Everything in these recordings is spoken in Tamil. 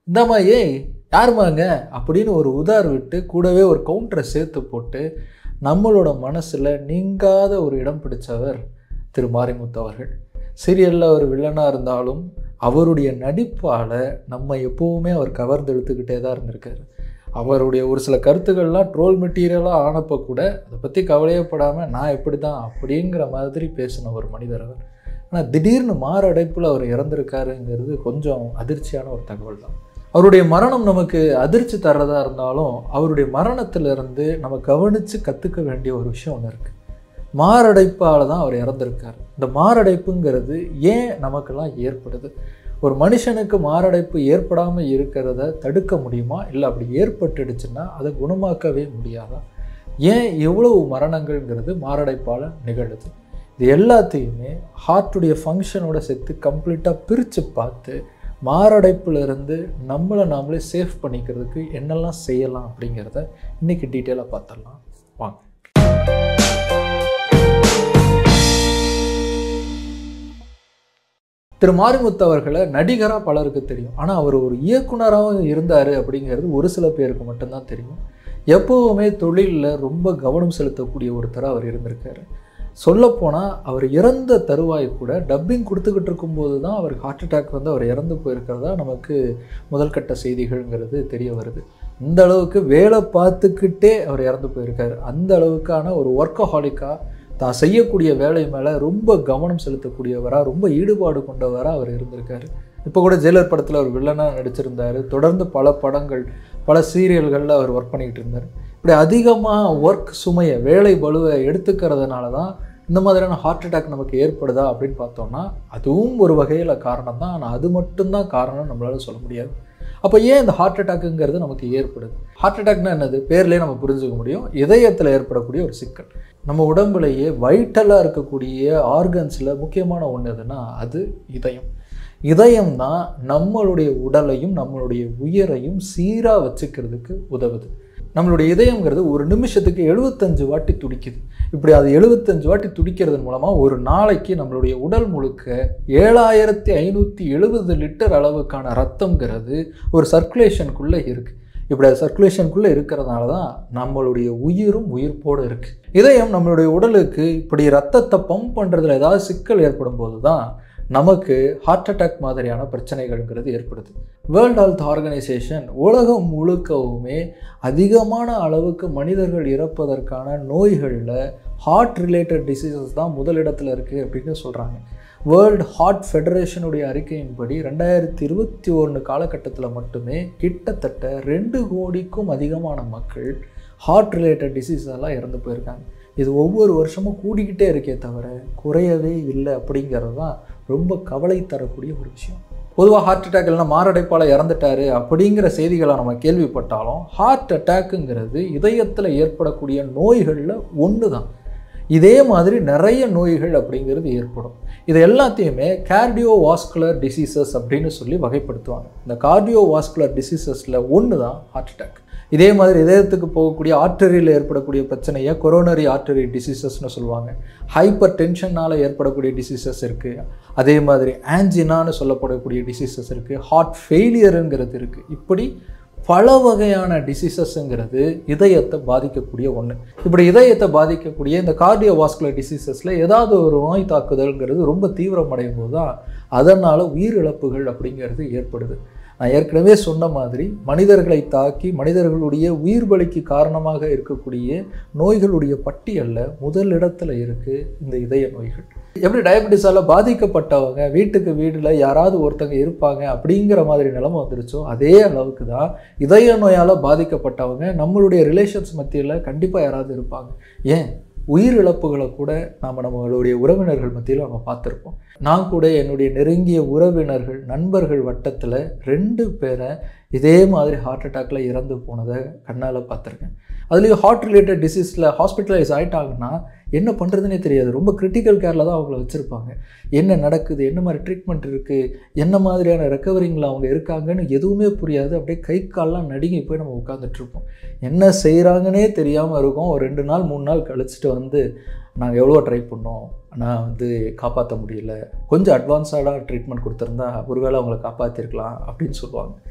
இந்தாம்மா ஏய் யாருமாங்க அப்படின்னு ஒரு உதார் விட்டு கூடவே ஒரு கவுண்டரை சேர்த்து போட்டு நம்மளோட மனசில் நீங்காத ஒரு இடம் பிடிச்சவர் திரு மாரிமுத்து அவர்கள் சீரியலில் அவர் வில்லனாக இருந்தாலும் அவருடைய நடிப்பால் நம்ம எப்போவுமே அவர் கவர்ந்து இழுத்துக்கிட்டே தான் இருந்திருக்காரு அவருடைய ஒரு சில கருத்துக்கள்லாம் ட்ரோல் மெட்டீரியலாக ஆனப்போ கூட அதை பற்றி கவலையப்படாமல் நான் எப்படி தான் அப்படிங்கிற மாதிரி பேசின ஒரு மனிதர் அவர் ஆனால் திடீர்னு மாரடைப்பில் அவர் இறந்திருக்காருங்கிறது கொஞ்சம் அதிர்ச்சியான ஒரு தகவல் தான் அவருடைய மரணம் நமக்கு அதிர்ச்சி தர்றதா இருந்தாலும் அவருடைய மரணத்திலிருந்து நம்ம கவனித்து கற்றுக்க வேண்டிய ஒரு விஷயம் ஒன்று இருக்குது மாரடைப்பால் தான் அவர் இறந்திருக்கார் இந்த மாரடைப்புங்கிறது ஏன் நமக்கெல்லாம் ஏற்படுது ஒரு மனுஷனுக்கு மாரடைப்பு ஏற்படாமல் இருக்கிறத தடுக்க முடியுமா இல்லை அப்படி ஏற்பட்டுடுச்சுன்னா அதை குணமாக்கவே முடியாதா ஏன் எவ்வளவு மரணங்கள்ங்கிறது மாரடைப்பால் நிகழுது இது எல்லாத்தையுமே ஹார்ட்டுடைய ஃபங்க்ஷனோட சேர்த்து கம்ப்ளீட்டாக பிரித்து பார்த்து மாரடைப்புலேருந்து நம்மளை நாமளே சேஃப் பண்ணிக்கிறதுக்கு என்னெல்லாம் செய்யலாம் அப்படிங்கிறத இன்றைக்கி டீட்டெயிலாக பார்த்துடலாம் வாங்க திரு மாரிமுத்து அவர்களை நடிகராக பலருக்கு தெரியும் ஆனால் அவர் ஒரு இயக்குனராகவும் இருந்தார் அப்படிங்கிறது ஒரு சில பேருக்கு மட்டும்தான் தெரியும் எப்போவுமே தொழிலில் ரொம்ப கவனம் செலுத்தக்கூடிய ஒருத்தராக அவர் இருந்திருக்காரு சொல்லப்போனால் அவர் இறந்த தருவாய் கூட டப்பிங் கொடுத்துக்கிட்டு இருக்கும்போது தான் அவர் ஹார்ட் அட்டாக் வந்து அவர் இறந்து போயிருக்கிறதா நமக்கு முதல் கட்ட செய்திகள்ங்கிறது தெரிய வருது இந்த அளவுக்கு வேலை பார்த்துக்கிட்டே அவர் இறந்து போயிருக்காரு அந்த அளவுக்கான ஒரு ஒர்க்கஹாலிக்காக தான் செய்யக்கூடிய வேலை மேலே ரொம்ப கவனம் செலுத்தக்கூடியவராக ரொம்ப ஈடுபாடு கொண்டவராக அவர் இருந்திருக்காரு இப்போ கூட ஜெயிலர் படத்தில் அவர் வில்லனாக நடிச்சிருந்தார் தொடர்ந்து பல படங்கள் பல சீரியல்களில் அவர் ஒர்க் பண்ணிக்கிட்டு இருந்தார் இப்படி அதிகமாக ஒர்க் சுமையை வேலை பலுவை எடுத்துக்கிறதுனால தான் இந்த மாதிரியான ஹார்ட் அட்டாக் நமக்கு ஏற்படுதா அப்படின்னு பார்த்தோம்னா அதுவும் ஒரு வகையில் காரணம் தான் ஆனால் அது மட்டும்தான் காரணம் நம்மளால் சொல்ல முடியாது அப்போ ஏன் இந்த ஹார்ட் அட்டாக்குங்கிறது நமக்கு ஏற்படுது ஹார்ட் அட்டாக்னா என்னது பேர்லேயே நம்ம புரிஞ்சுக்க முடியும் இதயத்தில் ஏற்படக்கூடிய ஒரு சிக்கல் நம்ம உடம்புலையே வைட்டலாக இருக்கக்கூடிய ஆர்கன்ஸில் முக்கியமான ஒன்று எதுனா அது இதயம் இதயம் தான் நம்மளுடைய உடலையும் நம்மளுடைய உயிரையும் சீராக வச்சுக்கிறதுக்கு உதவுது நம்மளுடைய இதயங்கிறது ஒரு நிமிஷத்துக்கு எழுபத்தஞ்சு வாட்டி துடிக்குது இப்படி அது எழுபத்தஞ்சு வாட்டி துடிக்கிறது மூலமாக ஒரு நாளைக்கு நம்மளுடைய உடல் முழுக்க ஏழாயிரத்தி ஐநூற்றி எழுபது லிட்டர் அளவுக்கான ரத்தங்கிறது ஒரு சர்க்குலேஷனுக்குள்ளே இருக்குது இப்படி அது சர்க்குலேஷனுக்குள்ளே இருக்கிறதுனால தான் நம்மளுடைய உயிரும் உயிர்ப்போடு இருக்குது இதயம் நம்மளுடைய உடலுக்கு இப்படி ரத்தத்தை பம்ப் பண்ணுறதுல ஏதாவது சிக்கல் ஏற்படும் போது தான் நமக்கு ஹார்ட் அட்டாக் மாதிரியான பிரச்சனைகள்ங்கிறது ஏற்படுது வேர்ல்ட் ஹெல்த் ஆர்கனைசேஷன் உலகம் முழுக்கவுமே அதிகமான அளவுக்கு மனிதர்கள் இறப்பதற்கான நோய்களில் ஹார்ட் ரிலேட்டட் டிசீசஸ் தான் முதலிடத்தில் இருக்குது அப்படின்னு சொல்கிறாங்க வேர்ல்டு ஹார்ட் ஃபெடரேஷனுடைய அறிக்கையின்படி ரெண்டாயிரத்தி இருபத்தி ஒன்று காலகட்டத்தில் மட்டுமே கிட்டத்தட்ட ரெண்டு கோடிக்கும் அதிகமான மக்கள் ஹார்ட் ரிலேட்டட் டிசீஸெல்லாம் இறந்து போயிருக்காங்க இது ஒவ்வொரு வருஷமும் கூடிக்கிட்டே இருக்கே தவிர குறையவே இல்லை அப்படிங்கிறது தான் ரொம்ப கவலை தரக்கூடிய ஒரு விஷயம் பொதுவாக ஹார்ட் அட்டாக் இல்லைனா மாரடைப்பால் இறந்துட்டாரு அப்படிங்கிற செய்திகளை நம்ம கேள்விப்பட்டாலும் ஹார்ட் அட்டாக்குங்கிறது இதயத்தில் ஏற்படக்கூடிய நோய்களில் ஒன்று தான் இதே மாதிரி நிறைய நோய்கள் அப்படிங்கிறது ஏற்படும் இது எல்லாத்தையுமே கார்டியோ வாஸ்குலர் டிசீசஸ் அப்படின்னு சொல்லி வகைப்படுத்துவாங்க இந்த கார்டியோ வாஸ்குலர் டிசீசஸில் ஒன்று தான் ஹார்ட் அட்டாக் இதே மாதிரி இதயத்துக்கு போகக்கூடிய ஆர்டரியில் ஏற்படக்கூடிய பிரச்சனையை கொரோனரி ஆர்டரி டிசீசஸ்னு சொல்லுவாங்க ஹைப்பர் டென்ஷனால் ஏற்படக்கூடிய டிசீசஸ் இருக்குது அதே மாதிரி ஆன்ஜினான்னு சொல்லப்படக்கூடிய டிசீசஸ் இருக்குது ஹார்ட் ஃபெயிலியருங்கிறது இருக்குது இப்படி பல வகையான டிசீசஸ்ங்கிறது இதயத்தை பாதிக்கக்கூடிய ஒன்று இப்படி இதயத்தை பாதிக்கக்கூடிய இந்த கார்டியோ வாஸ்குலர் டிசீசஸில் ஏதாவது ஒரு நோய் தாக்குதல்ங்கிறது ரொம்ப தீவிரமடையும் போது தான் அதனால் உயிரிழப்புகள் அப்படிங்கிறது ஏற்படுது நான் ஏற்கனவே சொன்ன மாதிரி மனிதர்களை தாக்கி மனிதர்களுடைய உயிர் பலிக்கு காரணமாக இருக்கக்கூடிய நோய்களுடைய பட்டியலில் முதல் இடத்துல இருக்குது இந்த இதய நோய்கள் எப்படி டயபெட்டிஸால் பாதிக்கப்பட்டவங்க வீட்டுக்கு வீட்டில் யாராவது ஒருத்தங்க இருப்பாங்க அப்படிங்கிற மாதிரி நிலைமை வந்துருச்சோ அதே அளவுக்கு தான் இதய நோயால் பாதிக்கப்பட்டவங்க நம்மளுடைய ரிலேஷன்ஸ் மத்தியில் கண்டிப்பாக யாராவது இருப்பாங்க ஏன் உயிரிழப்புகளை கூட நாம் நம்மளுடைய உறவினர்கள் மத்தியில் நம்ம பார்த்துருப்போம் நான் கூட என்னுடைய நெருங்கிய உறவினர்கள் நண்பர்கள் வட்டத்தில் ரெண்டு பேரை இதே மாதிரி ஹார்ட் அட்டாக்ல இறந்து போனதை கண்ணால் பார்த்துருக்கேன் அதுலேயும் ஹார்ட் ரிலேட்டட் டிசீஸில் ஹாஸ்பிட்டலைஸ் ஆகிட்டாங்கன்னா என்ன பண்ணுறதுனே தெரியாது ரொம்ப கிரிட்டிக்கல் கேரில் தான் அவங்கள வச்சுருப்பாங்க என்ன நடக்குது என்ன மாதிரி ட்ரீட்மெண்ட் இருக்குது என்ன மாதிரியான ரெக்கவரிங்கில் அவங்க இருக்காங்கன்னு எதுவுமே புரியாது அப்படியே கை கால்லாம் நடுங்கி போய் நம்ம உட்காந்துட்ருப்போம் என்ன செய்கிறாங்கன்னே தெரியாமல் இருக்கும் ஒரு ரெண்டு நாள் மூணு நாள் கழிச்சிட்டு வந்து நாங்கள் எவ்வளோ ட்ரை பண்ணோம் நான் வந்து காப்பாற்ற முடியல கொஞ்சம் அட்வான்ஸாக ட்ரீட்மெண்ட் கொடுத்துருந்தா ஒருவேளை அவங்கள காப்பாற்றிருக்கலாம் அப்படின்னு சொல்லுவாங்க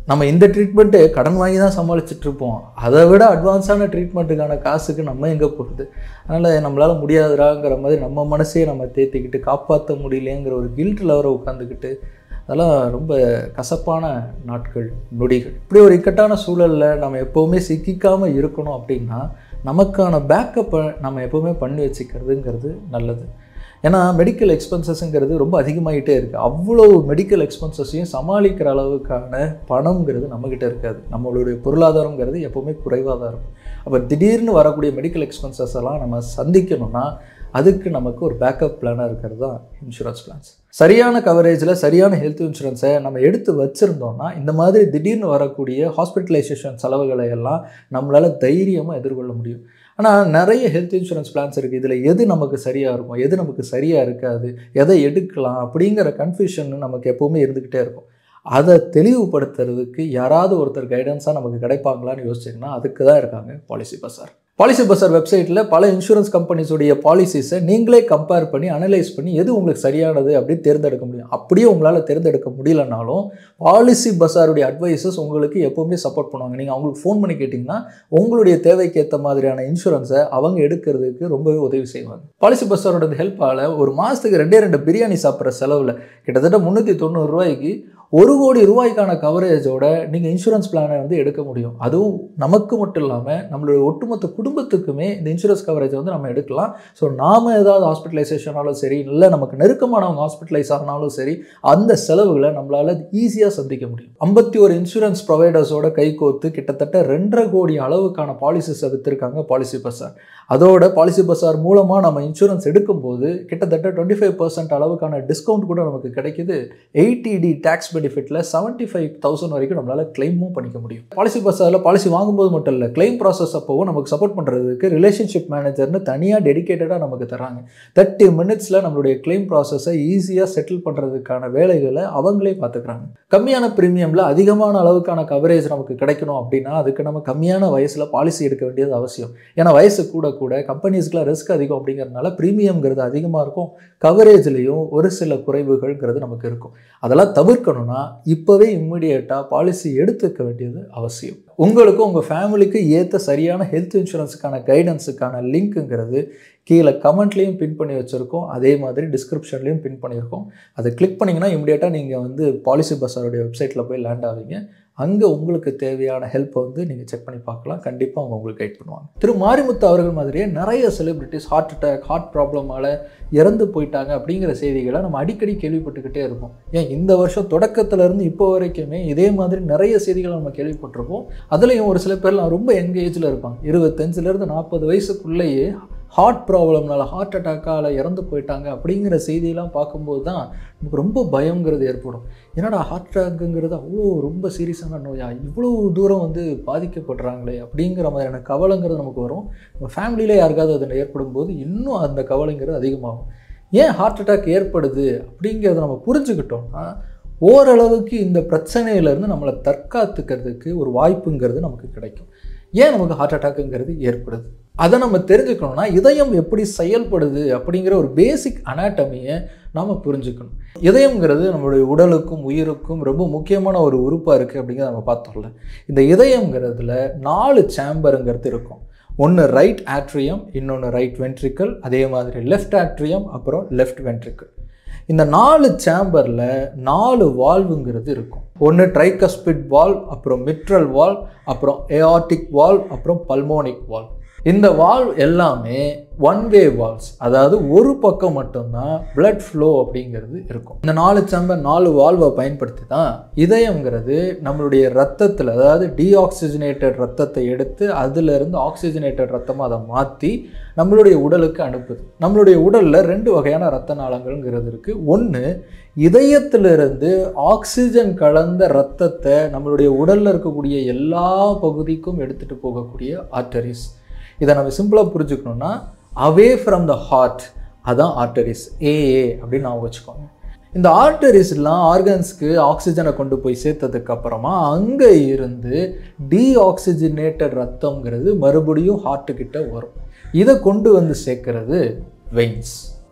நம்ம இந்த ட்ரீட்மெண்ட்டு கடன் வாங்கி தான் சமாளிச்சுட்டு இருப்போம் அதை விட அட்வான்ஸான ட்ரீட்மெண்ட்டுக்கான காசுக்கு நம்ம எங்கே போகிறது அதனால் நம்மளால் முடியாதுடாங்கிற மாதிரி நம்ம மனசே நம்ம தேத்திக்கிட்டு காப்பாற்ற முடியலையேங்கிற ஒரு கில்ட்டில் வர உட்காந்துக்கிட்டு அதெல்லாம் ரொம்ப கசப்பான நாட்கள் நொடிகள் இப்படி ஒரு இக்கட்டான சூழலில் நம்ம எப்போவுமே சிக்கிக்காமல் இருக்கணும் அப்படின்னா நமக்கான பேக்கப்பை நம்ம எப்போவுமே பண்ணி வச்சுக்கிறதுங்கிறது நல்லது ஏன்னா மெடிக்கல் எக்ஸ்பென்சஸ்ங்கிறது ரொம்ப அதிகமாகிட்டே இருக்குது அவ்வளோ மெடிக்கல் எக்ஸ்பென்சஸையும் சமாளிக்கிற அளவுக்கான பணம்ங்கிறது நம்மக்கிட்ட இருக்காது நம்மளுடைய பொருளாதாரங்கிறது எப்போவுமே குறைவாக தான் இருக்கும் அப்போ திடீர்னு வரக்கூடிய மெடிக்கல் எக்ஸ்பென்சஸ் எல்லாம் நம்ம சந்திக்கணும்னா அதுக்கு நமக்கு ஒரு பேக்கப் பிளானாக இருக்கிறது தான் இன்சூரன்ஸ் பிளான்ஸ் சரியான கவரேஜில் சரியான ஹெல்த் இன்சூரன்ஸை நம்ம எடுத்து வச்சுருந்தோம்னா இந்த மாதிரி திடீர்னு வரக்கூடிய ஹாஸ்பிட்டலைசேஷன் செலவுகளை எல்லாம் நம்மளால் தைரியமாக எதிர்கொள்ள முடியும் ஆனால் நிறைய ஹெல்த் இன்சூரன்ஸ் பிளான்ஸ் இருக்குது இதில் எது நமக்கு சரியாக இருக்கும் எது நமக்கு சரியாக இருக்காது எதை எடுக்கலாம் அப்படிங்கிற கன்ஃபியூஷன் நமக்கு எப்போவுமே இருந்துக்கிட்டே இருக்கும் அதை தெளிவுபடுத்துறதுக்கு யாராவது ஒருத்தர் கைடன்ஸாக நமக்கு கிடைப்பாங்களான்னு யோசிச்சிங்கன்னா அதுக்கு தான் இருக்காங்க பாலிசி பசார் பாலிசி பசார் வெப்சைட்டில் பல இன்சூரன்ஸ் கம்பெனிஸுடைய பாலிசிஸை நீங்களே கம்பேர் பண்ணி அனலைஸ் பண்ணி எது உங்களுக்கு சரியானது அப்படின்னு தேர்ந்தெடுக்க முடியும் அப்படியே உங்களால் தேர்ந்தெடுக்க முடியலனாலும் பாலிசி பசாருடைய அட்வைசஸ் உங்களுக்கு எப்போவுமே சப்போர்ட் பண்ணுவாங்க நீங்கள் அவங்களுக்கு ஃபோன் பண்ணி கேட்டிங்கன்னா உங்களுடைய தேவைக்கு ஏற்ற மாதிரியான இன்சூரன்ஸை அவங்க எடுக்கிறதுக்கு ரொம்பவே உதவி செய்வாங்க பாலிசி பசாரோட ஹெல்ப்பால் ஒரு மாதத்துக்கு ரெண்டே ரெண்டு பிரியாணி சாப்பிட்ற செலவில் கிட்டத்தட்ட முந்நூற்றி தொண்ணூறு ரூபாய்க்கு ஒரு கோடி ரூபாய்க்கான கவரேஜோட நீங்கள் இன்சூரன்ஸ் பிளானை வந்து எடுக்க முடியும் அதுவும் நமக்கு மட்டும் இல்லாமல் நம்மளுடைய ஒட்டுமொத்த குடும்பத்துக்குமே இந்த இன்சூரன்ஸ் கவரேஜை வந்து நம்ம எடுக்கலாம் ஸோ நாம் ஏதாவது ஹாஸ்பிட்டலைசேஷன் ஆனாலும் சரி இல்லை நமக்கு நெருக்கமானவங்க ஹாஸ்பிட்டலைஸ் ஆனாலும் சரி அந்த செலவுகளை நம்மளால் ஈஸியாக சந்திக்க முடியும் ஐம்பத்தி ஒரு இன்சூரன்ஸ் ப்ரொவைடர்ஸோட கைகோர்த்து கிட்டத்தட்ட ரெண்டரை கோடி அளவுக்கான பாலிசிஸை விற்றுருக்காங்க பாலிசி பசார் அதோட பாலிசி பசார் மூலமாக நம்ம இன்சூரன்ஸ் எடுக்கும்போது கிட்டத்தட்ட டுவெண்ட்டி ஃபைவ் பர்சன்ட் அளவுக்கான டிஸ்கவுண்ட் கூட நமக்கு கிடைக்குது எயிட்டிடி டேக்ஸ் பெனிஃபிட்டில் செவன்ட்டி ஃபைவ் தௌசண்ட் வரைக்கும் நம்மளால் கிளைமும் பண்ணிக்க முடியும் பாலிசி பஸ்ஸில் பாலிசி வாங்கும்போது மட்டும் இல்லை கிளைம் ப்ராசஸ் அப்போவும் நமக்கு சப்போர்ட் பண்ணுறதுக்கு ரிலேஷன்ஷிப் மேனேஜர்னு தனியாக டெடிக்கேட்டடாக நமக்கு தராங்க தேர்ட்டி மினிட்ஸில் நம்மளுடைய கிளைம் ப்ராசஸை ஈஸியாக செட்டில் பண்ணுறதுக்கான வேலைகளை அவங்களே பார்த்துக்கிறாங்க கம்மியான ப்ரீமியமில் அதிகமான அளவுக்கான கவரேஜ் நமக்கு கிடைக்கணும் அப்படின்னா அதுக்கு நம்ம கம்மியான வயசில் பாலிசி எடுக்க வேண்டியது அவசியம் ஏன்னா வயசு கூட கூட கம்பெனிஸ்க்குலாம் ரிஸ்க் அதிகம் அப்படிங்கிறதுனால ப்ரீமியம்ங்கிறது அதிகமாக இருக்கும் கவரேஜ்லேயும் ஒரு சில குறைவுகள்ங்கிறது நமக்கு இருக்கும் அதெல்லாம் தவிர்க்கணும்னா இப்போவே இம்மிடியேட்டாக பாலிசி எடுத்துக்க வேண்டியது அவசியம் உங்களுக்கும் உங்கள் ஃபேமிலிக்கு ஏற்ற சரியான ஹெல்த் இன்சூரன்ஸுக்கான கைடன்ஸுக்கான லிங்க்குங்கிறது கீழே கமெண்ட்லேயும் பின் பண்ணி வச்சுருக்கோம் அதே மாதிரி டிஸ்கிரிப்ஷன்லேயும் பின் பண்ணியிருக்கோம் அதை கிளிக் பண்ணிங்கன்னா இம்மிடியேட்டாக நீங்கள் வந்து பாலிசி பஸ்ஸாருடைய வெப்சைட்டில் போய் லேண்ட் ஆவீங்க அங்கே உங்களுக்கு தேவையான ஹெல்ப்பை வந்து நீங்கள் செக் பண்ணி பார்க்கலாம் கண்டிப்பாக அவங்க உங்களுக்கு கைட் பண்ணுவாங்க திரு மாரிமுத்து அவர்கள் மாதிரியே நிறைய செலிபிரிட்டிஸ் ஹார்ட் அட்டாக் ஹார்ட் ப்ராப்ளமால் இறந்து போயிட்டாங்க அப்படிங்கிற செய்திகளை நம்ம அடிக்கடி கேள்விப்பட்டுக்கிட்டே இருப்போம் ஏன் இந்த வருஷம் தொடக்கத்துலேருந்து இப்போ வரைக்குமே இதே மாதிரி நிறைய செய்திகளை நம்ம கேள்விப்பட்டிருப்போம் அதுலேயும் ஒரு சில பேர்லாம் ரொம்ப யங் ஏஜில் இருப்பாங்க இருபத்தஞ்சிலேருந்து நாற்பது வயசுக்குள்ளேயே ஹார்ட் ப்ராப்ளம்னால ஹார்ட் அட்டாக்கால் இறந்து போயிட்டாங்க அப்படிங்கிற செய்தியெல்லாம் பார்க்கும்போது தான் நமக்கு ரொம்ப பயங்கிறது ஏற்படும் என்னடா ஹார்ட் அட்டாக்குங்கிறது அவ்வளோ ரொம்ப சீரியஸான நோயா இவ்வளோ தூரம் வந்து பாதிக்கப்படுறாங்களே அப்படிங்கிற மாதிரியான கவலைங்கிறது நமக்கு வரும் நம்ம ஃபேமிலியில் யாருக்காவது அது ஏற்படும் போது இன்னும் அந்த கவலைங்கிறது அதிகமாகும் ஏன் ஹார்ட் அட்டாக் ஏற்படுது அப்படிங்கிறத நம்ம புரிஞ்சுக்கிட்டோம்னா ஓரளவுக்கு இந்த பிரச்சனையிலேருந்து நம்மளை தற்காத்துக்கிறதுக்கு ஒரு வாய்ப்புங்கிறது நமக்கு கிடைக்கும் ஏன் நமக்கு ஹார்ட் அட்டாக்குங்கிறது ஏற்படுது அதை நம்ம தெரிஞ்சுக்கணும்னா இதயம் எப்படி செயல்படுது அப்படிங்கிற ஒரு பேசிக் அனாட்டமியை நாம் புரிஞ்சுக்கணும் இதயம்ங்கிறது நம்மளுடைய உடலுக்கும் உயிருக்கும் ரொம்ப முக்கியமான ஒரு உறுப்பாக இருக்குது அப்படிங்கிறத நம்ம பார்த்தோம்ல இந்த இதயம்ங்கிறதுல நாலு சேம்பருங்கிறது இருக்கும் ஒன்று ரைட் ஆட்ரியம் இன்னொன்று ரைட் வென்ட்ரிக்கல் அதே மாதிரி லெஃப்ட் ஆட்ரியம் அப்புறம் லெஃப்ட் வென்ட்ரிக்கல் இந்த நாலு சேம்பரில் நாலு வால்வுங்கிறது இருக்கும் ஒன்று ட்ரைகஸ்பிட் வால் அப்புறம் மிட்ரல் வால் அப்புறம் ஏஆர்டிக் வால் அப்புறம் பல்மோனிக் வால் இந்த வால்வ் எல்லாமே ஒன் வே வால்ஸ் அதாவது ஒரு பக்கம் மட்டும்தான் பிளட் ஃப்ளோ அப்படிங்கிறது இருக்கும் இந்த நாலு சேம்பர் நாலு வால்வை பயன்படுத்தி தான் இதயம்ங்கிறது நம்மளுடைய ரத்தத்தில் அதாவது டீஆக்சிஜனேட்டட் ரத்தத்தை எடுத்து அதிலிருந்து ஆக்சிஜனேட்டட் ரத்தமாக அதை மாற்றி நம்மளுடைய உடலுக்கு அனுப்புது நம்மளுடைய உடலில் ரெண்டு வகையான ரத்த நாளங்கள்ங்கிறது இருக்குது ஒன்று இதயத்திலிருந்து ஆக்சிஜன் கலந்த ரத்தத்தை நம்மளுடைய உடலில் இருக்கக்கூடிய எல்லா பகுதிக்கும் எடுத்துகிட்டு போகக்கூடிய ஆர்டரிஸ் இதை நம்ம சிம்பிளாக புரிஞ்சுக்கணுன்னா அவே ஃப்ரம் த ஹார்ட் அதான் ஆர்டரிஸ் ஏஏ அப்படின்னு நான் வச்சுக்கோங்க இந்த ஆர்டரிஸ்லாம் ஆர்கன்ஸ்க்கு ஆக்சிஜனை கொண்டு போய் சேர்த்ததுக்கு அப்புறமா அங்கே இருந்து டீஆக்சிஜனேட்டட் ரத்தம்ங்கிறது மறுபடியும் ஹார்ட்டுக்கிட்ட வரும் இதை கொண்டு வந்து சேர்க்கறது வெயின்ஸ்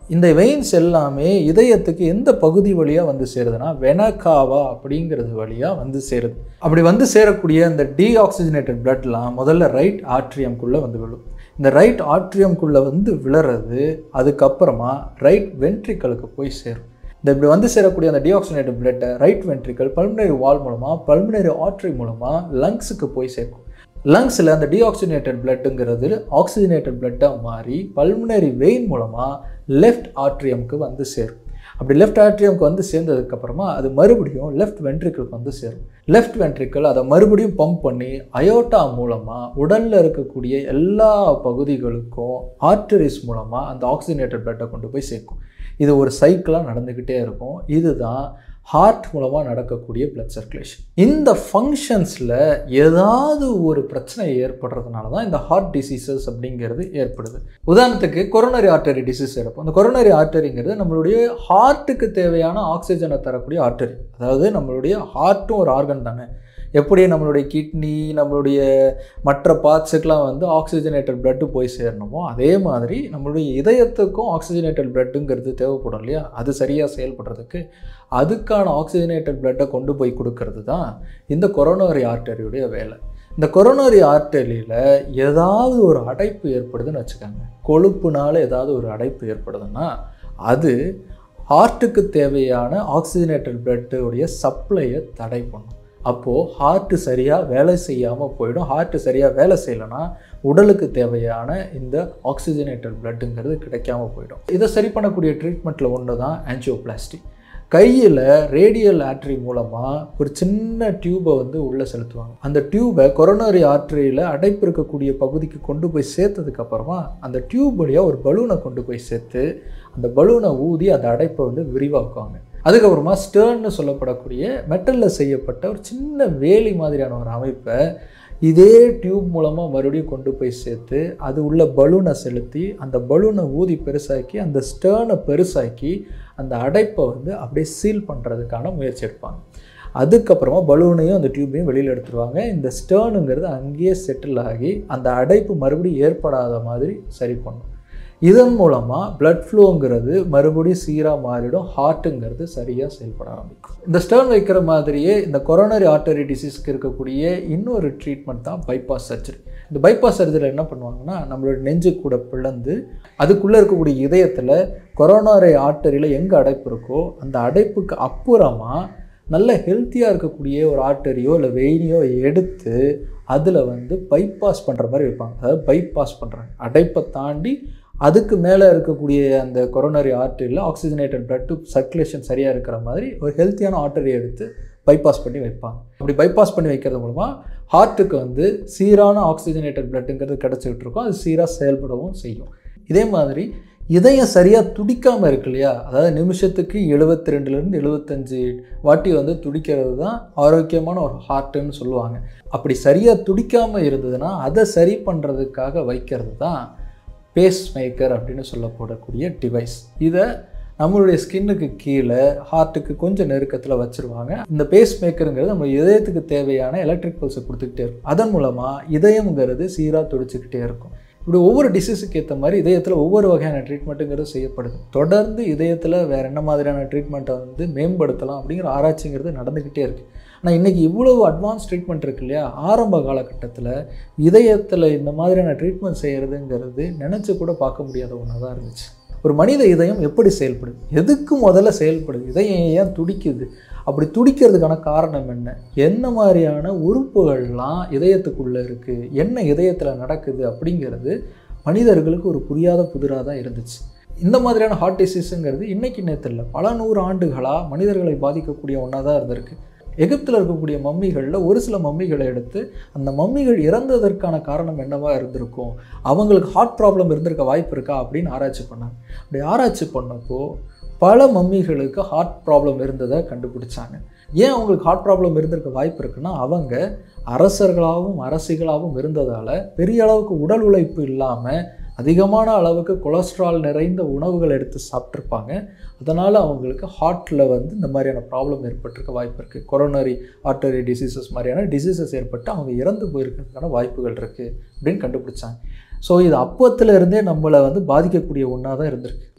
இந்த வெயின்ஸ் எல்லாமே இதயத்துக்கு எந்த பகுதி வழியாக வந்து சேருதுன்னா வெனகாவா அப்படிங்கிறது வழியாக வந்து சேருது அப்படி வந்து சேரக்கூடிய இந்த டீஆக்சிஜனேட்டட் பிளட்லாம் முதல்ல ரைட் ஆட்ரியம்குள்ளே வந்து விழும் இந்த ரைட் ஆட்ரியம்குள்ளே வந்து விழுறது அதுக்கப்புறமா ரைட் வென்ட்ரிக்கலுக்கு போய் சேரும் இந்த இப்படி வந்து சேரக்கூடிய அந்த டீஆக்சிஜனேட்டட் பிளட்டை ரைட் வென்ட்ரிக்கல் பல்மனரி வால் மூலமாக பல்மனரி ஆர்ட்ரி மூலமாக லங்ஸுக்கு போய் சேர்க்கும் லங்ஸில் அந்த டீஆக்சிஜனேட்டட் பிளட்டுங்கிறது ஆக்சிஜனேட்டட் பிளட்டாக மாறி பல்மனரி வெயின் மூலமாக லெஃப்ட் ஆட்ரியம்க்கு வந்து சேரும் அப்படி லெஃப்ட் ஆட்ரியம்க்கு வந்து சேர்ந்ததுக்கப்புறமா அது மறுபடியும் லெஃப்ட் வென்ட்ரிக்கிளுக்கு வந்து சேரும் லெஃப்ட் வென்ட்ரிக்கிள் அதை மறுபடியும் பம்ப் பண்ணி அயோட்டா மூலமாக உடலில் இருக்கக்கூடிய எல்லா பகுதிகளுக்கும் ஆர்டரிஸ் மூலமாக அந்த ஆக்சிஜனேட்டட் பிளட்டை கொண்டு போய் சேர்க்கும் இது ஒரு சைக்கிளாக நடந்துக்கிட்டே இருக்கும் இதுதான் ஹார்ட் மூலமாக நடக்கக்கூடிய பிளட் சர்க்குலேஷன் இந்த ஃபங்க்ஷன்ஸில் ஏதாவது ஒரு பிரச்சனை ஏற்படுறதுனால தான் இந்த ஹார்ட் டிசீசஸ் அப்படிங்கிறது ஏற்படுது உதாரணத்துக்கு கொரோனரி ஆர்டரி டிசீஸ் எடுப்போம் அந்த கொரோனரி ஆர்டரிங்கிறது நம்மளுடைய ஹார்ட்டுக்கு தேவையான ஆக்சிஜனை தரக்கூடிய ஆர்டரி அதாவது நம்மளுடைய ஹார்ட்டும் ஒரு ஆர்கன் தானே எப்படி நம்மளுடைய கிட்னி நம்மளுடைய மற்ற பார்ட்ஸுக்கெலாம் வந்து ஆக்சிஜனேட்டட் பிளட்டு போய் சேரணுமோ அதே மாதிரி நம்மளுடைய இதயத்துக்கும் ஆக்சிஜனேட்டட் பிளட்டுங்கிறது தேவைப்படும் இல்லையா அது சரியாக செயல்படுறதுக்கு அதுக்கான ஆக்சிஜனேட்டட் பிளட்டை கொண்டு போய் கொடுக்கறது தான் இந்த கொரோனரி ஆர்டரியுடைய வேலை இந்த கொரோனரி ஆர்டரியில் ஏதாவது ஒரு அடைப்பு ஏற்படுதுன்னு வச்சுக்கோங்க கொழுப்புனால ஏதாவது ஒரு அடைப்பு ஏற்படுதுன்னா அது ஹார்ட்டுக்கு தேவையான ஆக்சிஜனேட்டட் பிளட்டுடைய சப்ளையை தடை பண்ணும் அப்போது ஹார்ட்டு சரியாக வேலை செய்யாமல் போயிடும் ஹார்ட்டு சரியாக வேலை செய்யலைன்னா உடலுக்கு தேவையான இந்த ஆக்சிஜனேட்டட் பிளட்டுங்கிறது கிடைக்காம போயிடும் இதை சரி பண்ணக்கூடிய ட்ரீட்மெண்ட்டில் ஒன்று தான் ஆன்ஜியோபிளாஸ்டி கையில் ரேடியல் ஆர்ட்ரி மூலமாக ஒரு சின்ன டியூபை வந்து உள்ளே செலுத்துவாங்க அந்த டியூபை கொரோனரி ஆர்ட்ரியில் அடைப்பு இருக்கக்கூடிய பகுதிக்கு கொண்டு போய் சேர்த்ததுக்கப்புறமா அந்த டியூப் வழியாக ஒரு பலூனை கொண்டு போய் சேர்த்து அந்த பலூனை ஊதி அந்த அடைப்பை வந்து விரிவாக்குவாங்க அதுக்கப்புறமா ஸ்டேர்ன்னு சொல்லப்படக்கூடிய மெட்டலில் செய்யப்பட்ட ஒரு சின்ன வேலி மாதிரியான ஒரு அமைப்பை இதே டியூப் மூலமாக மறுபடியும் கொண்டு போய் சேர்த்து அது உள்ள பலூனை செலுத்தி அந்த பலூனை ஊதி பெருசாக்கி அந்த ஸ்டேர்னை பெருசாக்கி அந்த அடைப்பை வந்து அப்படியே சீல் பண்ணுறதுக்கான முயற்சி எடுப்பாங்க அதுக்கப்புறமா பலூனையும் அந்த டியூப்பையும் வெளியில் எடுத்துருவாங்க இந்த ஸ்டேர்னுங்கிறது அங்கேயே செட்டில் ஆகி அந்த அடைப்பு மறுபடியும் ஏற்படாத மாதிரி சரி பண்ணும் இதன் மூலமாக பிளட் ஃப்ளோங்கிறது மறுபடியும் சீராக மாறிடும் ஹார்ட்டுங்கிறது சரியாக செயல்பட ஆரம்பிக்கும் இந்த ஸ்டர்ன் வைக்கிற மாதிரியே இந்த கொரோனரி ஆர்டரி டிசீஸ்க்கு இருக்கக்கூடிய இன்னொரு ட்ரீட்மெண்ட் தான் பைபாஸ் சர்ஜரி இந்த பைபாஸ் சர்ஜரியில் என்ன பண்ணுவாங்கன்னா நம்மளோட நெஞ்சு கூட பிளந்து அதுக்குள்ளே இருக்கக்கூடிய இதயத்தில் கொரோனரி ஆர்டரியில் எங்கே அடைப்பு இருக்கோ அந்த அடைப்புக்கு அப்புறமா நல்ல ஹெல்த்தியாக இருக்கக்கூடிய ஒரு ஆர்டரியோ இல்லை வெயினியோ எடுத்து அதில் வந்து பைபாஸ் பண்ணுற மாதிரி வைப்பாங்க அதாவது பைபாஸ் பண்ணுறாங்க அடைப்பை தாண்டி அதுக்கு மேலே இருக்கக்கூடிய அந்த கொரோனரி ஆர்டரியில் ஆக்சிஜனேட்டட் பிளட்டு சர்க்குலேஷன் சரியாக இருக்கிற மாதிரி ஒரு ஹெல்த்தியான ஆர்டரி எடுத்து பைபாஸ் பண்ணி வைப்பாங்க அப்படி பைபாஸ் பண்ணி வைக்கிறது மூலமாக ஹார்ட்டுக்கு வந்து சீரான ஆக்சிஜனேட்டட் பிளட்டுங்கிறது கிடச்சிக்கிட்டு இருக்கும் அது சீராக செயல்படவும் செய்யும் இதே மாதிரி இதயம் சரியாக துடிக்காமல் இருக்கு இல்லையா அதாவது நிமிஷத்துக்கு எழுபத்தி ரெண்டுலேருந்து எழுபத்தஞ்சு வாட்டி வந்து துடிக்கிறது தான் ஆரோக்கியமான ஒரு ஹார்ட்டுன்னு சொல்லுவாங்க அப்படி சரியாக துடிக்காமல் இருந்ததுன்னா அதை சரி பண்ணுறதுக்காக வைக்கிறது தான் பேஸ் மேக்கர் அப்படின்னு சொல்லப்படக்கூடிய டிவைஸ் இதை நம்மளுடைய ஸ்கின்னுக்கு கீழே ஹார்ட்டுக்கு கொஞ்சம் நெருக்கத்தில் வச்சுருவாங்க இந்த பேஸ் மேக்கருங்கிறது நம்ம இதயத்துக்கு தேவையான எலக்ட்ரிக் பல்ஸை கொடுத்துக்கிட்டே இருக்கும் அதன் மூலமாக இதயம்ங்கிறது சீராக துடிச்சிக்கிட்டே இருக்கும் இப்படி ஒவ்வொரு டிசீஸுக்கு ஏற்ற மாதிரி இதயத்தில் ஒவ்வொரு வகையான ட்ரீட்மெண்ட்டுங்கிறது செய்யப்படுது தொடர்ந்து இதயத்தில் வேறு என்ன மாதிரியான ட்ரீட்மெண்ட்டை வந்து மேம்படுத்தலாம் அப்படிங்கிற ஆராய்ச்சிங்கிறது நடந்துக்கிட்டே இருக்குது ஆனால் இன்றைக்கி இவ்வளவு அட்வான்ஸ் ட்ரீட்மெண்ட் இருக்கு இல்லையா ஆரம்ப காலகட்டத்தில் இதயத்தில் இந்த மாதிரியான ட்ரீட்மெண்ட் செய்கிறதுங்கிறது நினச்சி கூட பார்க்க முடியாத ஒன்றா தான் இருந்துச்சு ஒரு மனித இதயம் எப்படி செயல்படுது எதுக்கு முதல்ல செயல்படுது இதயம் ஏன் துடிக்குது அப்படி துடிக்கிறதுக்கான காரணம் என்ன என்ன மாதிரியான உறுப்புகள்லாம் இதயத்துக்குள்ளே இருக்குது என்ன இதயத்தில் நடக்குது அப்படிங்கிறது மனிதர்களுக்கு ஒரு புரியாத புதிராக தான் இருந்துச்சு இந்த மாதிரியான ஹார்ட் டிசீஸுங்கிறது இன்றைக்கி நேரத்தில் இல்லை பல நூறு ஆண்டுகளாக மனிதர்களை பாதிக்கக்கூடிய ஒன்றா தான் இருந்திருக்கு எகிப்தில் இருக்கக்கூடிய மம்மிகளில் ஒரு சில மம்மிகளை எடுத்து அந்த மம்மிகள் இறந்ததற்கான காரணம் என்னவா இருந்திருக்கும் அவங்களுக்கு ஹார்ட் ப்ராப்ளம் இருந்திருக்க வாய்ப்பு இருக்கா அப்படின்னு ஆராய்ச்சி பண்ணாங்க அப்படி ஆராய்ச்சி பண்ணப்போ பல மம்மிகளுக்கு ஹார்ட் ப்ராப்ளம் இருந்ததை கண்டுபிடிச்சாங்க ஏன் அவங்களுக்கு ஹார்ட் ப்ராப்ளம் இருந்திருக்க வாய்ப்பு இருக்குன்னா அவங்க அரசர்களாகவும் அரசிகளாகவும் இருந்ததால் பெரிய அளவுக்கு உடல் உழைப்பு இல்லாமல் அதிகமான அளவுக்கு கொலஸ்ட்ரால் நிறைந்த உணவுகள் எடுத்து சாப்பிட்ருப்பாங்க அதனால் அவங்களுக்கு ஹார்ட்டில் வந்து இந்த மாதிரியான ப்ராப்ளம் ஏற்பட்டிருக்க வாய்ப்பு இருக்குது கொரோனரி ஆர்டரி டிசீசஸ் மாதிரியான டிசீசஸ் ஏற்பட்டு அவங்க இறந்து போயிருக்கிறதுக்கான வாய்ப்புகள் இருக்குது அப்படின்னு கண்டுபிடிச்சாங்க ஸோ இது அப்பத்துல இருந்தே நம்மளை வந்து பாதிக்கக்கூடிய ஒன்றா தான் இருந்திருக்கு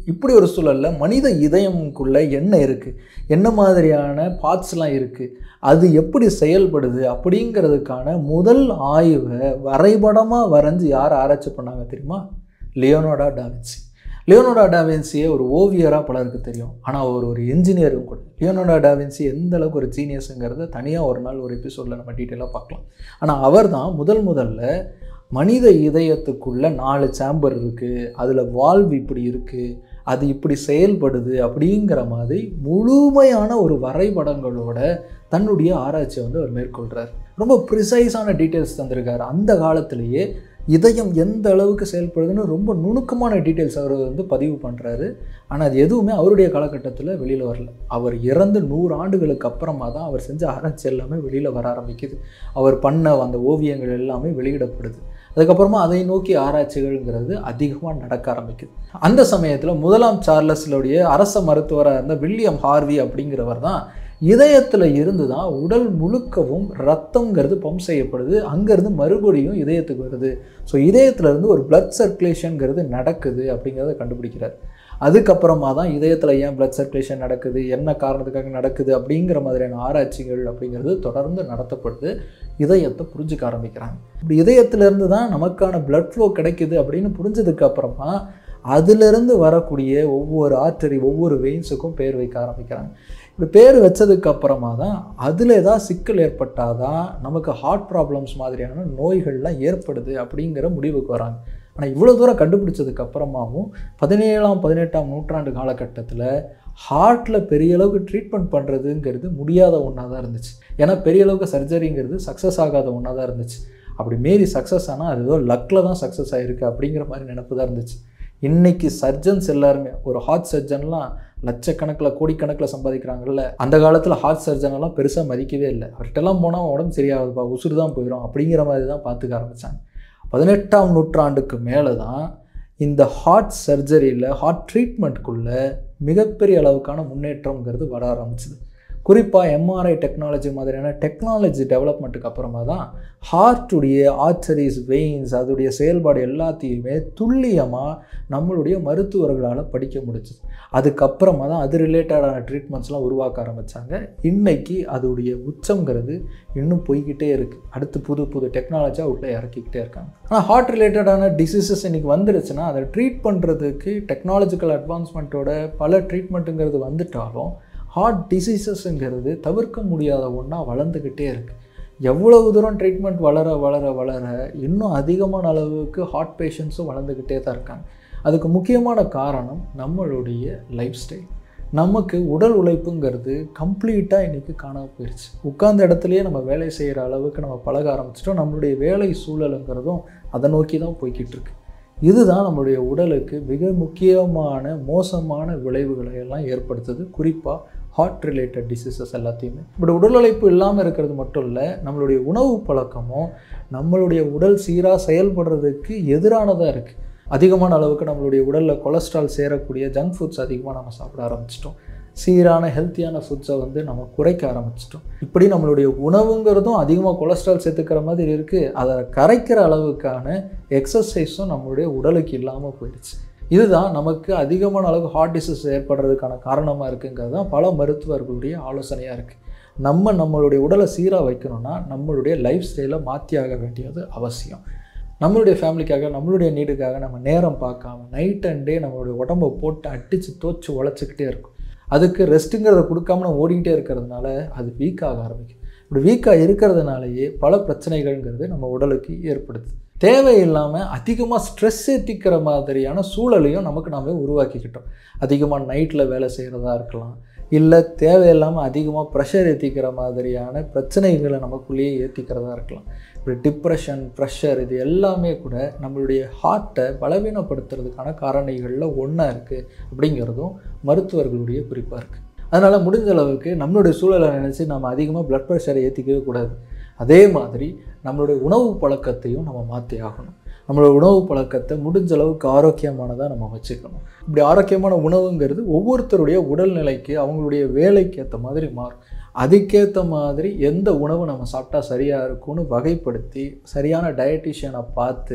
இப்படி ஒரு சூழலில் மனித இதயமுக்குள்ள என்ன இருக்குது என்ன மாதிரியான பார்ட்ஸ்லாம் இருக்குது அது எப்படி செயல்படுது அப்படிங்கிறதுக்கான முதல் ஆய்வை வரைபடமாக வரைஞ்சி யார் ஆராய்ச்சி பண்ணாங்க தெரியுமா லியோனோடா டாவின்சி லியோனோடா டாவின்சியை ஒரு ஓவியராக பலருக்கு தெரியும் ஆனால் அவர் ஒரு என்ஜினியரும் கூட லியோனோடா டாவின்சி எந்த அளவுக்கு ஒரு ஜீனியஸுங்கிறத தனியாக ஒரு நாள் ஒரு எபிசோடில் நம்ம டீட்டெயிலாக பார்க்கலாம் ஆனால் அவர் தான் முதல் முதல்ல மனித இதயத்துக்குள்ள நாலு சேம்பர் இருக்குது அதில் வால்வ் இப்படி இருக்குது அது இப்படி செயல்படுது அப்படிங்கிற மாதிரி முழுமையான ஒரு வரைபடங்களோட தன்னுடைய ஆராய்ச்சியை வந்து அவர் மேற்கொள்கிறார் ரொம்ப ப்ரிசைஸான டீட்டெயில்ஸ் தந்திருக்காரு அந்த காலத்திலேயே இதயம் எந்த அளவுக்கு செயல்படுதுன்னு ரொம்ப நுணுக்கமான டீட்டெயில்ஸ் அவர் வந்து பதிவு பண்ணுறாரு ஆனால் அது எதுவுமே அவருடைய காலகட்டத்தில் வெளியில் வரல அவர் இறந்து நூறு ஆண்டுகளுக்கு அப்புறமா தான் அவர் செஞ்ச ஆராய்ச்சி எல்லாமே வெளியில் வர ஆரம்பிக்குது அவர் பண்ண அந்த ஓவியங்கள் எல்லாமே வெளியிடப்படுது அதுக்கப்புறமா அதை நோக்கி ஆராய்ச்சிகள்ங்கிறது அதிகமாக நடக்க ஆரம்பிக்குது அந்த சமயத்தில் முதலாம் சார்லஸ்லுடைய அரச மருத்துவராக இருந்த வில்லியம் ஹார்வி அப்படிங்கிறவர் தான் இதயத்தில் இருந்து தான் உடல் முழுக்கவும் ரத்தங்கிறது பம்ப் செய்யப்படுது அங்கேருந்து மறுபடியும் இதயத்துக்கு வருது ஸோ இதயத்துலேருந்து ஒரு பிளட் சர்க்குலேஷனுங்கிறது நடக்குது அப்படிங்கிறத கண்டுபிடிக்கிறார் அதுக்கப்புறமா தான் இதயத்தில் ஏன் பிளட் சர்க்குலேஷன் நடக்குது என்ன காரணத்துக்காக நடக்குது அப்படிங்கிற மாதிரியான ஆராய்ச்சிகள் அப்படிங்கிறது தொடர்ந்து நடத்தப்படுது இதயத்தை புரிஞ்சுக்க ஆரம்பிக்கிறாங்க இப்படி இதயத்திலேருந்து தான் நமக்கான பிளட் ஃப்ளோ கிடைக்குது அப்படின்னு புரிஞ்சதுக்கு அப்புறமா அதிலிருந்து வரக்கூடிய ஒவ்வொரு ஆர்டரி ஒவ்வொரு வெயின்ஸுக்கும் பேர் வைக்க ஆரம்பிக்கிறாங்க இப்படி பேர் வச்சதுக்கு அப்புறமா தான் அதில் ஏதாவது சிக்கல் ஏற்பட்டால் தான் நமக்கு ஹார்ட் ப்ராப்ளம்ஸ் மாதிரியான நோய்கள்லாம் ஏற்படுது அப்படிங்கிற முடிவுக்கு வராங்க ஆனால் இவ்வளோ தூரம் கண்டுபிடிச்சதுக்கு அப்புறமாவும் பதினேழாம் பதினெட்டாம் நூற்றாண்டு காலகட்டத்தில் ஹார்ட்டில் பெரிய அளவுக்கு ட்ரீட்மெண்ட் பண்ணுறதுங்கிறது முடியாத ஒன்றா தான் இருந்துச்சு ஏன்னா பெரிய அளவுக்கு சர்ஜரிங்கிறது சக்ஸஸ் ஆகாத ஒன்றா தான் இருந்துச்சு அப்படி மீறி சக்ஸஸ் ஆனால் அது ஏதோ லக்கில் தான் சக்ஸஸ் ஆகிருக்கு அப்படிங்கிற மாதிரி நினப்பு தான் இருந்துச்சு இன்றைக்கி சர்ஜன்ஸ் எல்லாருமே ஒரு ஹார்ட் சர்ஜன்லாம் லட்சக்கணக்கில் கோடிக்கணக்கில் சம்பாதிக்கிறாங்கல்ல அந்த காலத்தில் ஹார்ட் சர்ஜனெல்லாம் பெருசாக மதிக்கவே இல்லை அவர்கிட்டலாம் போனால் உடம்பு சரியாகுதுப்பா உசுறு தான் போயிடும் அப்படிங்கிற மாதிரி தான் பார்த்துக்க ஆரம்பித்தாங்க பதினெட்டாம் நூற்றாண்டுக்கு மேலே தான் இந்த ஹார்ட் சர்ஜரியில் ஹார்ட் ட்ரீட்மெண்ட்டுக்குள்ளே மிகப்பெரிய அளவுக்கான முன்னேற்றங்கிறது வர ஆரம்பிச்சுது குறிப்பாக எம்ஆர்ஐ டெக்னாலஜி மாதிரியான டெக்னாலஜி டெவலப்மெண்ட்டுக்கு அப்புறமா தான் ஹார்ட்டுடைய ஆர்டரிஸ் வெயின்ஸ் அதோடைய செயல்பாடு எல்லாத்தையுமே துல்லியமாக நம்மளுடைய மருத்துவர்களால் படிக்க முடிச்சுது அதுக்கப்புறமா தான் அது ரிலேட்டடான ட்ரீட்மெண்ட்ஸ்லாம் உருவாக்க ஆரம்பித்தாங்க இன்றைக்கி அதோடைய உச்சங்கிறது இன்னும் போய்கிட்டே இருக்குது அடுத்து புது புது டெக்னாலஜியாக உள்ளே இறக்கிக்கிட்டே இருக்காங்க ஆனால் ஹார்ட் ரிலேட்டடான டிசீசஸ் இன்றைக்கி வந்துருச்சுன்னா அதை ட்ரீட் பண்ணுறதுக்கு டெக்னாலஜிக்கல் அட்வான்ஸ்மெண்ட்டோட பல ட்ரீட்மெண்ட்டுங்கிறது வந்துட்டாலும் ஹார்ட் டிசீசஸ்ங்கிறது தவிர்க்க முடியாத ஒன்றா வளர்ந்துக்கிட்டே இருக்குது எவ்வளவு தூரம் ட்ரீட்மெண்ட் வளர வளர வளர இன்னும் அதிகமான அளவுக்கு ஹார்ட் பேஷண்ட்ஸும் வளர்ந்துக்கிட்டே தான் இருக்காங்க அதுக்கு முக்கியமான காரணம் நம்மளுடைய லைஃப் ஸ்டைல் நமக்கு உடல் உழைப்புங்கிறது கம்ப்ளீட்டாக இன்றைக்கி காணாமல் போயிடுச்சு உட்கார்ந்த இடத்துலையே நம்ம வேலை செய்கிற அளவுக்கு நம்ம பழக ஆரம்பிச்சிட்டோம் நம்மளுடைய வேலை சூழலுங்கிறதும் அதை நோக்கி தான் போய்கிட்டு இருக்கு இதுதான் நம்மளுடைய உடலுக்கு மிக முக்கியமான மோசமான விளைவுகளை எல்லாம் ஏற்படுத்துது குறிப்பாக ஹார்ட் ரிலேட்டட் டிசீசஸ் எல்லாத்தையுமே இப்படி உடல் உழைப்பு இல்லாமல் இருக்கிறது மட்டும் இல்லை நம்மளுடைய உணவு பழக்கமும் நம்மளுடைய உடல் சீராக செயல்படுறதுக்கு எதிரானதாக இருக்குது அதிகமான அளவுக்கு நம்மளுடைய உடலில் கொலஸ்ட்ரால் சேரக்கூடிய ஜங்க் ஃபுட்ஸ் அதிகமாக நம்ம சாப்பிட ஆரம்பிச்சிட்டோம் சீரான ஹெல்த்தியான ஃபுட்ஸை வந்து நம்ம குறைக்க ஆரம்பிச்சிட்டோம் இப்படி நம்மளுடைய உணவுங்கிறதும் அதிகமாக கொலஸ்ட்ரால் சேர்த்துக்கிற மாதிரி இருக்குது அதை கரைக்கிற அளவுக்கான எக்ஸசைஸும் நம்மளுடைய உடலுக்கு இல்லாமல் போயிடுச்சு இதுதான் நமக்கு அதிகமான அளவு ஹார்ட் டிசீஸ் ஏற்படுறதுக்கான காரணமாக இருக்குங்கிறது தான் பல மருத்துவர்களுடைய ஆலோசனையாக இருக்குது நம்ம நம்மளுடைய உடலை சீராக வைக்கணும்னா நம்மளுடைய லைஃப் ஸ்டைலை மாற்றியாக வேண்டியது அவசியம் நம்மளுடைய ஃபேமிலிக்காக நம்மளுடைய நீடுக்காக நம்ம நேரம் பார்க்காம நைட் அண்ட் டே நம்மளுடைய உடம்பை போட்டு அடித்து தோச்சு உழைச்சிக்கிட்டே இருக்கும் அதுக்கு ரெஸ்ட்டுங்கிறத கொடுக்காம நம்ம ஓடிக்கிட்டே இருக்கிறதுனால அது வீக்காக ஆரம்பிக்கும் இப்படி வீக்காக இருக்கிறதுனாலேயே பல பிரச்சனைகள்ங்கிறது நம்ம உடலுக்கு ஏற்படுது தேவையில்லாமல் அதிகமாக ஸ்ட்ரெஸ் ஏற்றிக்கிற மாதிரியான சூழலையும் நமக்கு நாமே உருவாக்கிக்கிட்டோம் அதிகமாக நைட்டில் வேலை செய்கிறதா இருக்கலாம் இல்லை தேவையில்லாமல் அதிகமாக ப்ரெஷர் ஏற்றிக்கிற மாதிரியான பிரச்சனைகளை நமக்குள்ளேயே ஏற்றிக்கிறதா இருக்கலாம் இப்படி டிப்ரெஷன் ப்ரெஷர் இது எல்லாமே கூட நம்மளுடைய ஹார்ட்டை பலவீனப்படுத்துறதுக்கான காரணிகளில் ஒன்றா இருக்குது அப்படிங்கிறதும் மருத்துவர்களுடைய குறிப்பாக இருக்குது அதனால் முடிஞ்ச அளவுக்கு நம்மளுடைய சூழலை நினச்சி நம்ம அதிகமாக ப்ளட் ப்ரெஷரை ஏற்றிக்கவே கூடாது அதே மாதிரி நம்மளுடைய உணவு பழக்கத்தையும் நம்ம மாற்றி ஆகணும் நம்மளோட உணவு பழக்கத்தை முடிஞ்ச அளவுக்கு ஆரோக்கியமானதாக நம்ம வச்சுக்கணும் இப்படி ஆரோக்கியமான உணவுங்கிறது ஒவ்வொருத்தருடைய உடல்நிலைக்கு அவங்களுடைய வேலைக்கு ஏற்ற மாதிரி மாறும் அதுக்கேற்ற மாதிரி எந்த உணவு நம்ம சாப்பிட்டா சரியாக இருக்கும்னு வகைப்படுத்தி சரியான டயட்டிஷியனை பார்த்து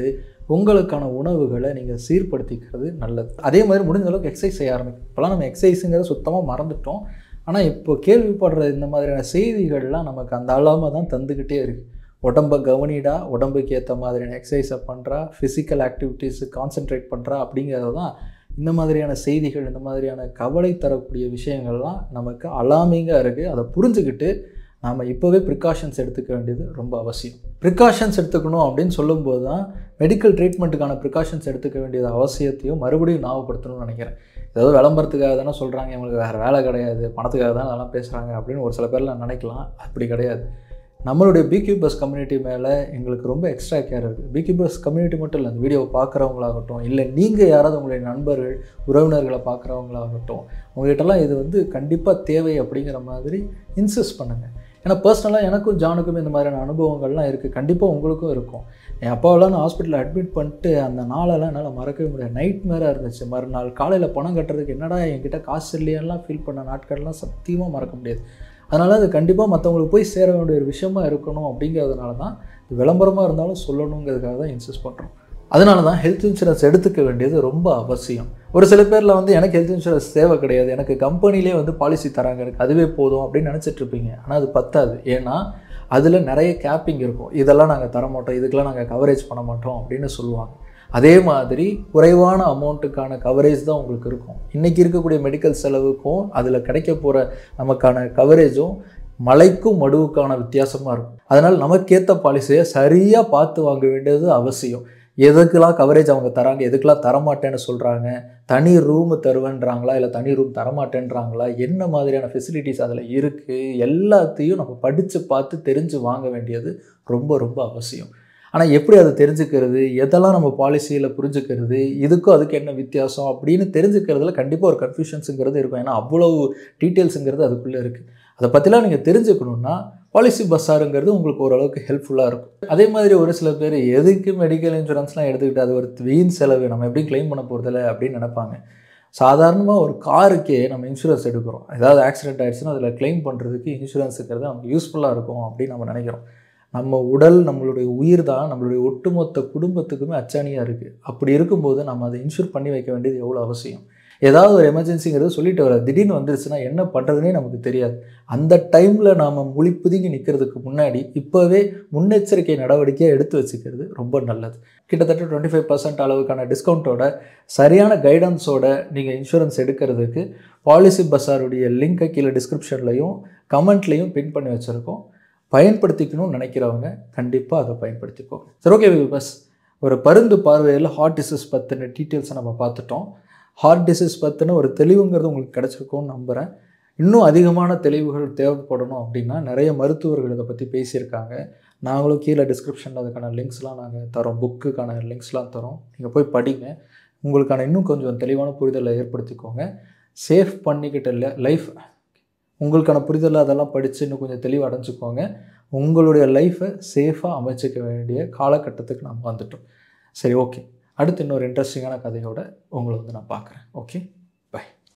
உங்களுக்கான உணவுகளை நீங்கள் சீர்படுத்திக்கிறது நல்லது அதே மாதிரி முடிஞ்ச அளவுக்கு எக்ஸசைஸ் செய்ய ஆரம்பிக்கும் இப்போலாம் நம்ம எக்ஸசைஸுங்கிறத சுத்தமாக மறந்துட்டோம் ஆனால் இப்போ கேள்விப்படுற இந்த மாதிரியான செய்திகள்லாம் நமக்கு அந்த அலாமை தான் தந்துக்கிட்டே இருக்குது உடம்பை கவனிடா உடம்புக்கு ஏற்ற மாதிரியான எக்ஸசைஸை பண்ணுறா ஃபிசிக்கல் ஆக்டிவிட்டீஸு கான்சென்ட்ரேட் பண்ணுறா அப்படிங்கிறது தான் இந்த மாதிரியான செய்திகள் இந்த மாதிரியான கவலை தரக்கூடிய விஷயங்கள்லாம் நமக்கு அலாமிங்காக இருக்குது அதை புரிஞ்சுக்கிட்டு நாம் இப்போவே ப்ரிகாஷன்ஸ் எடுத்துக்க வேண்டியது ரொம்ப அவசியம் ப்ரிகாஷன்ஸ் எடுத்துக்கணும் அப்படின்னு சொல்லும்போது தான் மெடிக்கல் ட்ரீட்மெண்ட்டுக்கான ப்ரிகாஷன்ஸ் எடுத்துக்க வேண்டியது அவசியத்தையும் மறுபடியும் ஞாபகப்படுத்தணும்னு நினைக்கிறேன் ஏதோ விளம்பரத்துக்காக தானே சொல்கிறாங்க இவங்களுக்கு வேறு வேலை கிடையாது பணத்துக்காக தான் அதெல்லாம் பேசுகிறாங்க அப்படின்னு ஒரு சில பேர்லாம் நினைக்கலாம் அப்படி கிடையாது நம்மளுடைய பிக்யூபர்ஸ் கம்யூனிட்டி மேலே எங்களுக்கு ரொம்ப எக்ஸ்ட்ரா கேர் இருக்குது பிக்யூபர்ஸ் கம்யூனிட்டி மட்டும் இல்லை அந்த வீடியோவை பார்க்குறவங்களாகட்டும் இல்லை நீங்கள் யாராவது உங்களுடைய நண்பர்கள் உறவினர்களை பார்க்குறவங்களாகட்டும் உங்கள்கிட்டலாம் இது வந்து கண்டிப்பாக தேவை அப்படிங்கிற மாதிரி இன்சிஸ்ட் பண்ணுங்கள் ஏன்னா பர்சனலாக எனக்கும் ஜானுக்கும் இந்த மாதிரியான அனுபவங்கள்லாம் இருக்குது கண்டிப்பாக உங்களுக்கும் இருக்கும் என் அப்பாவெல்லாம் நான் ஹாஸ்பிட்டலில் அட்மிட் பண்ணிட்டு அந்த நாளெல்லாம் என்னால் மறக்கவே முடியாது நைட் மேராக இருந்துச்சு மறுநாள் காலையில் பணம் கட்டுறதுக்கு என்னடா என்கிட்ட காசு இல்லையெல்லாம் ஃபீல் பண்ண நாட்கள்லாம் சத்தியமாக மறக்க முடியாது அதனால் அது கண்டிப்பாக மற்றவங்களுக்கு போய் சேர வேண்டிய ஒரு விஷயமா இருக்கணும் அப்படிங்கிறதுனால தான் இது விளம்பரமாக இருந்தாலும் சொல்லணுங்கிறதுக்காக தான் இன்சிஸ்ட் பண்ணுறோம் அதனால தான் ஹெல்த் இன்சூரன்ஸ் எடுத்துக்க வேண்டியது ரொம்ப அவசியம் ஒரு சில பேரில் வந்து எனக்கு ஹெல்த் இன்சூரன்ஸ் தேவை கிடையாது எனக்கு கம்பெனிலே வந்து பாலிசி தராங்க எனக்கு அதுவே போதும் அப்படின்னு நினச்சிட்டு இருப்பீங்க ஆனால் அது பத்தாது ஏன்னா அதில் நிறைய கேப்பிங் இருக்கும் இதெல்லாம் நாங்கள் தர மாட்டோம் இதுக்கெல்லாம் நாங்கள் கவரேஜ் பண்ண மாட்டோம் அப்படின்னு சொல்லுவாங்க அதே மாதிரி குறைவான அமௌண்ட்டுக்கான கவரேஜ் தான் உங்களுக்கு இருக்கும் இன்றைக்கி இருக்கக்கூடிய மெடிக்கல் செலவுக்கும் அதில் கிடைக்க போகிற நமக்கான கவரேஜும் மலைக்கும் மடுவுக்கான வித்தியாசமாக இருக்கும் அதனால் நமக்கேற்ற பாலிசியை சரியாக பார்த்து வாங்க வேண்டியது அவசியம் எதுக்கெல்லாம் கவரேஜ் அவங்க தராங்க எதுக்கெல்லாம் தரமாட்டேன்னு சொல்கிறாங்க தனி ரூம் தருவேன்றாங்களா இல்லை தனி ரூம் தரமாட்டேன்றாங்களா என்ன மாதிரியான ஃபெசிலிட்டிஸ் அதில் இருக்குது எல்லாத்தையும் நம்ம படித்து பார்த்து தெரிஞ்சு வாங்க வேண்டியது ரொம்ப ரொம்ப அவசியம் ஆனால் எப்படி அதை தெரிஞ்சுக்கிறது எதெல்லாம் நம்ம பாலிசியில் புரிஞ்சுக்கிறது இதுக்கும் அதுக்கு என்ன வித்தியாசம் அப்படின்னு தெரிஞ்சுக்கிறதுல கண்டிப்பாக ஒரு கன்ஃபியூஷன்ஸுங்கிறது இருக்கும் ஏன்னா அவ்வளவு டீட்டெயில்ஸுங்கிறது அதுக்குள்ளே இருக்குது அதை பற்றிலாம் நீங்கள் தெரிஞ்சுக்கணுன்னா பாலிசி பஸ்ஸாருங்கிறது உங்களுக்கு ஓரளவுக்கு ஹெல்ப்ஃபுல்லாக இருக்கும் அதே மாதிரி ஒரு சில பேர் எதுக்கு மெடிக்கல் இன்சூரன்ஸ்லாம் எடுத்துக்கிட்டு அது ஒரு வீண் செலவு நம்ம எப்படி க்ளைம் பண்ண போகிறதில்ல அப்படின்னு நினைப்பாங்க சாதாரணமாக ஒரு காருக்கே நம்ம இன்சூரன்ஸ் எடுக்கிறோம் ஏதாவது ஆக்சிடென்ட் ஆகிடுச்சுன்னா அதில் க்ளைம் பண்ணுறதுக்கு இன்சூரன்ஸுங்கிறது நமக்கு யூஸ்ஃபுல்லாக இருக்கும் அப்படின்னு நம்ம நினைக்கிறோம் நம்ம உடல் நம்மளுடைய உயிர் தான் நம்மளுடைய ஒட்டுமொத்த குடும்பத்துக்குமே அச்சாணியாக இருக்குது அப்படி இருக்கும்போது நம்ம அதை இன்சூர் பண்ணி வைக்க வேண்டியது எவ்வளோ அவசியம் ஏதாவது ஒரு எமர்ஜென்சிங்கிறது சொல்லிட்டு வர திடீர்னு வந்துருச்சுன்னா என்ன பண்ணுறதுனே நமக்கு தெரியாது அந்த டைமில் நாம் முழி புதுங்கி நிற்கிறதுக்கு முன்னாடி இப்போவே முன்னெச்சரிக்கை நடவடிக்கையாக எடுத்து வச்சுக்கிறது ரொம்ப நல்லது கிட்டத்தட்ட டுவெண்ட்டி ஃபைவ் பர்சன்ட் அளவுக்கான டிஸ்கவுண்ட்டோட சரியான கைடன்ஸோட நீங்கள் இன்சூரன்ஸ் எடுக்கிறதுக்கு பாலிசி பஸ்ஸாருடைய லிங்கை கீழே டிஸ்கிரிப்ஷன்லையும் கமெண்ட்லேயும் பின் பண்ணி வச்சுருக்கோம் பயன்படுத்திக்கணும்னு நினைக்கிறவங்க கண்டிப்பாக அதை பயன்படுத்திக்கோங்க சரி ஓகே பஸ் ஒரு பருந்து பார்வையில் ஹார்ட் டிசீஸ் பற்றின டீட்டெயில்ஸை நம்ம பார்த்துட்டோம் ஹார்ட் டிசீஸ் பற்றின ஒரு தெளிவுங்கிறது உங்களுக்கு கிடச்சிருக்கும்னு நம்புகிறேன் இன்னும் அதிகமான தெளிவுகள் தேவைப்படணும் அப்படின்னா நிறைய மருத்துவர்கள் இதை பற்றி பேசியிருக்காங்க நாங்களும் கீழே டிஸ்கிரிப்ஷனில் அதுக்கான லிங்க்ஸ்லாம் நாங்கள் தரோம் புக்குக்கான லிங்க்ஸ்லாம் தரோம் நீங்கள் போய் படிங்க உங்களுக்கான இன்னும் கொஞ்சம் தெளிவான புரிதலை ஏற்படுத்திக்கோங்க சேஃப் பண்ணிக்கிட்ட இல்லை லைஃப் உங்களுக்கான புரிதலை அதெல்லாம் படித்து இன்னும் கொஞ்சம் தெளிவு அடைஞ்சிக்கோங்க உங்களுடைய லைஃப்பை சேஃபாக அமைச்சிக்க வேண்டிய காலகட்டத்துக்கு நாம் வந்துட்டோம் சரி ஓகே அடுத்து இன்னொரு இன்ட்ரெஸ்டிங்கான கதையோட உங்களை வந்து நான் பார்க்குறேன் ஓகே